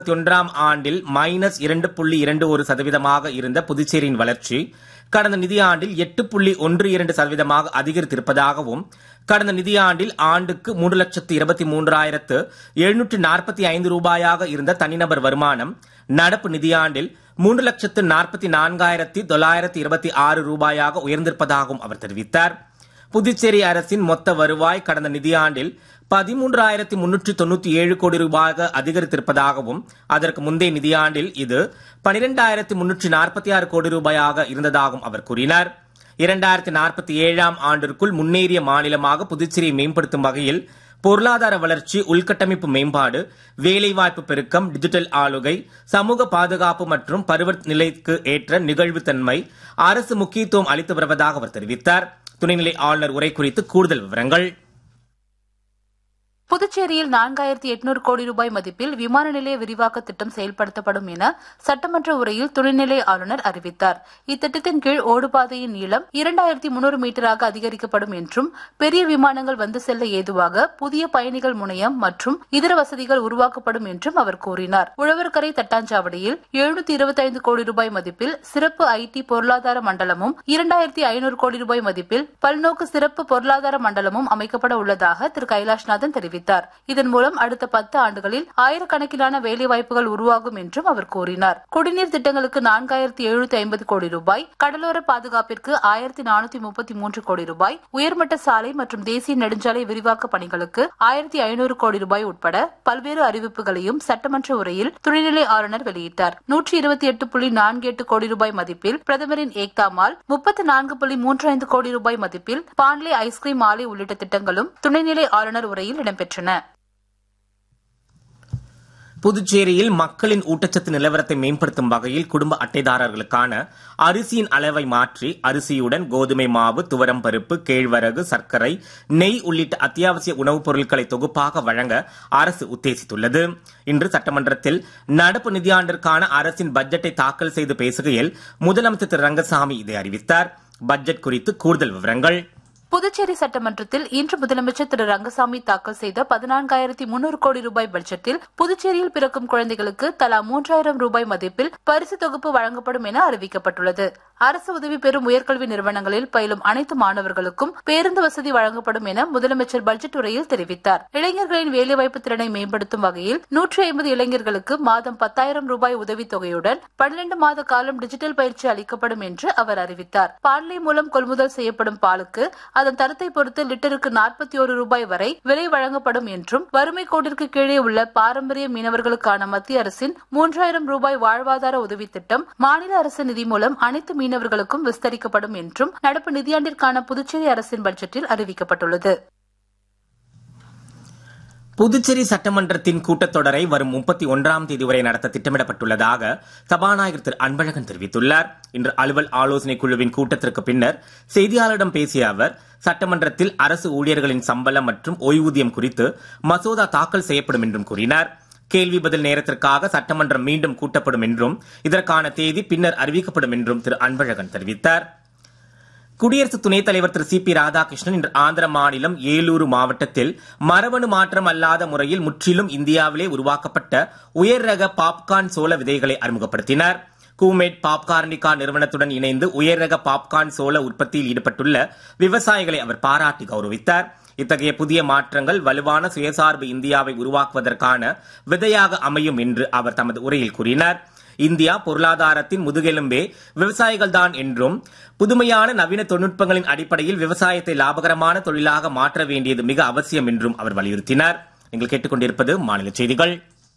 ஒன்றாம் ஆண்டில் மைனஸ் இரண்டு புள்ளி இரண்டு ஒரு சதவீதமாக இருந்த புதுச்சேரியின் வளர்ச்சி கடந்த நிதியாண்டில் எட்டு புள்ளி ஒன்று இரண்டு சதவீதமாக அதிகரித்திருப்பதாகவும் கடந்த நிதியாண்டில் ஆண்டுக்கு மூன்று லட்சத்து இருபத்தி மூன்றாயிரத்து எழுநூற்று நாற்பத்தி ஐந்து ரூபாயாக இருந்த தனிநபர் வருமானம் நடப்பு நிதியாண்டில் மூன்று லட்சத்து நாற்பத்தி நான்காயிரத்தி தொள்ளாயிரத்தி இருபத்தி ஆறு ரூபாயாக உயர்ந்திருப்பதாகவும் அவர் தெரிவித்தார் புதுச்சேரி அரசின் மொத்த வருவாய் கடந்த நிதியாண்டில் பதிமூன்றாயிரத்தி முன்னூற்றி தொண்ணூத்தி ஏழு கோடி ரூபாயாக அதிகரித்திருப்பதாகவும் அதற்கு முந்தைய நிதியாண்டில் இது பனிரெண்டாயிரத்தி முன்னூற்றி நாற்பத்தி ஆறு கோடி ரூபாயாக இருந்ததாகவும் அவர் கூறினார் இரண்டாயிரத்தி நாற்பத்தி ஏழாம் ஆண்டிற்குள் முன்னேறிய மாநிலமாக புதுச்சேரியை மேம்படுத்தும் வகையில் பொருளாதார வளர்ச்சி உள்கட்டமைப்பு மேம்பாடு வேலைவாய்ப்பு பெருக்கம் டிஜிட்டல் ஆளுகை சமூக பாதுகாப்பு மற்றும் பருவ நிலைக்கு ஏற்ற நிகழ்வுத்தன்மை அரசு முக்கியத்துவம் அளித்து வருவதாக அவர் தெரிவித்தார் துணைநிலை ஆளுநர் உரை குறித்து கூடுதல் விவரங்கள் புதுச்சேரியில் நான்காயிரத்தி எட்நூறு கோடி ரூபாய் மதிப்பில் விமான நிலைய விரிவாக்க திட்டம் செயல்படுத்தப்படும் என சட்டமன்ற உரையில் துணைநிலை ஆளுநர் அறிவித்தார் இத்திட்டத்தின் கீழ் ஓடுபாதையின் நீளம் இரண்டாயிரத்தி முன்னூறு மீட்டராக அதிகரிக்கப்படும் என்றும் பெரிய விமானங்கள் வந்து செல்ல ஏதுவாக புதிய பயணிகள் முனையம் மற்றும் இதர வசதிகள் உருவாக்கப்படும் என்றும் அவர் கூறினார் உழவர்கரை தட்டாஞ்சாவடியில் எழுநூத்தி இருபத்தைந்து கோடி ரூபாய் மதிப்பில் சிறப்பு ஐடி பொருளாதார மண்டலமும் இரண்டாயிரத்தி ஐநூறு கோடி ரூபாய் மதிப்பில் பல்நோக்கு சிறப்பு பொருளாதார மண்டலமும் அமைக்கப்பட உள்ளதாக திரு கைலாஷ்நாதன் தெரிவித்தார் இதன் மூலம் அடுத்த பத்து ஆண்டுகளில் ஆயிரக்கணக்கிலான வேலைவாய்ப்புகள் உருவாகும் என்றும் அவர் கூறினார் குடிநீர் திட்டங்களுக்கு நான்காயிரத்தி எழுநூத்தி ஐம்பது கோடி ரூபாய் கடலோர பாதுகாப்பிற்கு ஆயிரத்தி நானூத்தி முப்பத்தி மூன்று கோடி ரூபாய் உயர்மட்ட சாலை மற்றும் தேசிய நெடுஞ்சாலை விரிவாக்க பணிகளுக்கு ஆயிரத்தி ஐநூறு கோடி ரூபாய் உட்பட பல்வேறு அறிவிப்புகளையும் சட்டமன்ற உரையில் துணைநிலை ஆளுநர் வெளியிட்டார் நூற்றி இருபத்தி எட்டு புள்ளி நான்கு எட்டு கோடி ரூபாய் மதிப்பில் பிரதமரின் ஏக்தா மால் முப்பத்தி நான்கு புள்ளி மூன்று ஐந்து கோடி ரூபாய் மதிப்பில் பாண்லே ஐஸ்கிரீம் ஆலை உள்ளிட்ட திட்டங்களும் துணைநிலை ஆளுநர் உரையில் இடம்பெற்றன புதுச்சேரியில் மக்களின் ஊட்டச்சத்து நிலவரத்தை மேம்படுத்தும் வகையில் குடும்ப அட்டைதாரர்களுக்கான அரிசியின் அளவை மாற்றி அரிசியுடன் கோதுமை மாவு துவரம் பருப்பு கேழ்வரகு சர்க்கரை நெய் உள்ளிட்ட அத்தியாவசிய உணவுப் பொருட்களை தொகுப்பாக வழங்க அரசு உத்தேசித்துள்ளது இன்று சட்டமன்றத்தில் நடப்பு நிதியாண்டிற்கான அரசின் பட்ஜெட்டை தாக்கல் செய்து பேசுகையில் முதலமைச்சர் திரு ரங்கசாமி இதை அறிவித்தார் பட்ஜெட் குறித்து கூடுதல் விவரங்கள் புதுச்சேரி சட்டமன்றத்தில் இன்று முதலமைச்சர் திரு ரங்கசாமி தாக்கல் செய்த பதினான்காயிரத்தி முன்னூறு கோடி ரூபாய் பட்ஜெட்டில் புதுச்சேரியில் பிறக்கும் குழந்தைகளுக்கு தலா மூன்றாயிரம் ரூபாய் மதிப்பில் பரிசு தொகுப்பு வழங்கப்படும் என அறிவிக்கப்பட்டுள்ளது அரசு உதவி பெறும் உயர்கல்வி நிறுவனங்களில் பயிலும் அனைத்து மாணவர்களுக்கும் பேருந்து வசதி வழங்கப்படும் என முதலமைச்சர் பட்ஜெட் உரையில் தெரிவித்தார் இளைஞர்களின் வேலைவாய்ப்பு திறனை மேம்படுத்தும் வகையில் நூற்றி ஐம்பது இளைஞர்களுக்கு மாதம் பத்தாயிரம் ரூபாய் உதவித் தொகையுடன் பன்னிரண்டு மாத காலம் டிஜிட்டல் பயிற்சி அளிக்கப்படும் என்று அவர் அறிவித்தார் பாண்லே மூலம் கொள்முதல் செய்யப்படும் பாலுக்கு அதன் தரத்தை பொறுத்து லிட்டருக்கு நாற்பத்தி ஒரு ரூபாய் வரை விலை வழங்கப்படும் என்றும் வறுமை கோட்டிற்கு கீழே உள்ள பாரம்பரிய மீனவர்களுக்கான மத்திய அரசின் மூன்றாயிரம் ரூபாய் வாழ்வாதார உதவி திட்டம் மாநில அரசு நிதி மூலம் அனைத்து மீனவர்களுக்கும் விஸ்தரிக்கப்படும் என்றும் நடப்பு நிதியாண்டிற்கான புதுச்சேரி அரசின் பட்ஜெட்டில் அறிவிக்கப்பட்டுள்ளது புதுச்சேரி சட்டமன்றத்தின் கூட்டத்தொடரை வரும் முப்பத்தி ஒன்றாம் தேதி வரை நடத்த திட்டமிடப்பட்டுள்ளதாக சபாநாயகர் திரு அன்பழகன் தெரிவித்துள்ளார் இன்று அலுவல் ஆலோசனை குழுவின் கூட்டத்திற்கு பின்னர் செய்தியாளரிடம் பேசிய அவர் சட்டமன்றத்தில் அரசு ஊழியர்களின் சம்பளம் மற்றும் ஓய்வூதியம் குறித்து மசோதா தாக்கல் செய்யப்படும் என்றும் கூறினார் கேள்வி பதில் நேரத்திற்காக சட்டமன்றம் மீண்டும் கூட்டப்படும் என்றும் இதற்கான தேதி பின்னர் அறிவிக்கப்படும் என்றும் திரு அன்பழகன் தெரிவித்தார் குடியரசு துணைத் தலைவர் திரு சி பி ராதாகிருஷ்ணன் இன்று ஆந்திர மாநிலம் ஏலூரு மாவட்டத்தில் மரபணு மாற்றம் அல்லாத முறையில் முற்றிலும் இந்தியாவிலே உருவாக்கப்பட்ட உயர் ரக பாப்கார்ன் சோள விதைகளை அறிமுகப்படுத்தினார் கூமேட் பாப்கார்னிகா நிறுவனத்துடன் இணைந்து உயர் ரக பாப்கார்ன் சோள உற்பத்தியில் ஈடுபட்டுள்ள விவசாயிகளை அவர் பாராட்டி கௌரவித்தார் இத்தகைய புதிய மாற்றங்கள் வலுவான சுயசார்பு இந்தியாவை உருவாக்குவதற்கான விதையாக அமையும் என்று அவர் தமது உரையில் கூறினார் இந்தியா பொருளாதாரத்தின் முதுகெலும்பே விவசாயிகள்தான் என்றும் புதுமையான நவீன தொழில்நுட்பங்களின் அடிப்படையில் விவசாயத்தை லாபகரமான தொழிலாக மாற்ற வேண்டியது மிக அவசியம் என்றும் அவர் வலியுறுத்தினார் நீங்கள் கேட்டுக்கொண்டிருப்பது மாநில செய்திகள்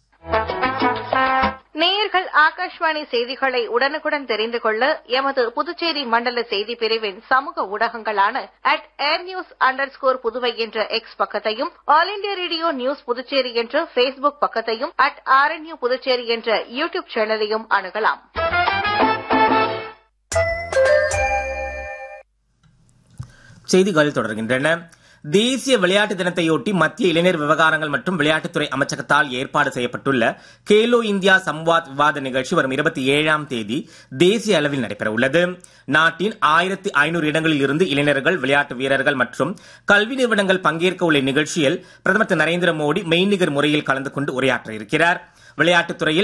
நேயர்கள் ஆகாஷ்வாணி செய்திகளை உடனுக்குடன் தெரிந்து கொள்ள எமது புதுச்சேரி மண்டல செய்தி பிரிவின் சமூக ஊடகங்களான at air news underscore Puduvai என்ற எக்ஸ் பக்கத்தையும் All India Radio News Puducherry என்ற பேஸ்புக் பக்கத்தையும் அட் ஆர்என்யூ புதுச்சேரி என்ற யூ டியூப் சேனலையும் அணுகலாம் செய்திகள் தொடர்கின்றன தேசிய விளையாட்டு தினத்தையொட்டி மத்திய இளைஞர் விவகாரங்கள் மற்றும் விளையாட்டுத்துறை அமைச்சகத்தால் ஏற்பாடு செய்யப்பட்டுள்ள கேலோ இந்தியா சம்வாத் விவாத நிகழ்ச்சி வரும் இருபத்தி ஏழாம் தேதி தேசிய அளவில் நடைபெற உள்ளது நாட்டின் ஆயிரத்தி ஐநூறு இடங்களில் இருந்து இளைஞர்கள் விளையாட்டு வீரர்கள் மற்றும் கல்வி நிறுவனங்கள் பங்கேற்க உள்ள நிகழ்ச்சியில் பிரதமர் திரு நரேந்திர மோடி மெய்நிகர் முறையில் கலந்து கொண்டு உரையாற்ற இருக்கிறார் விளையாட்டுத் துறையில்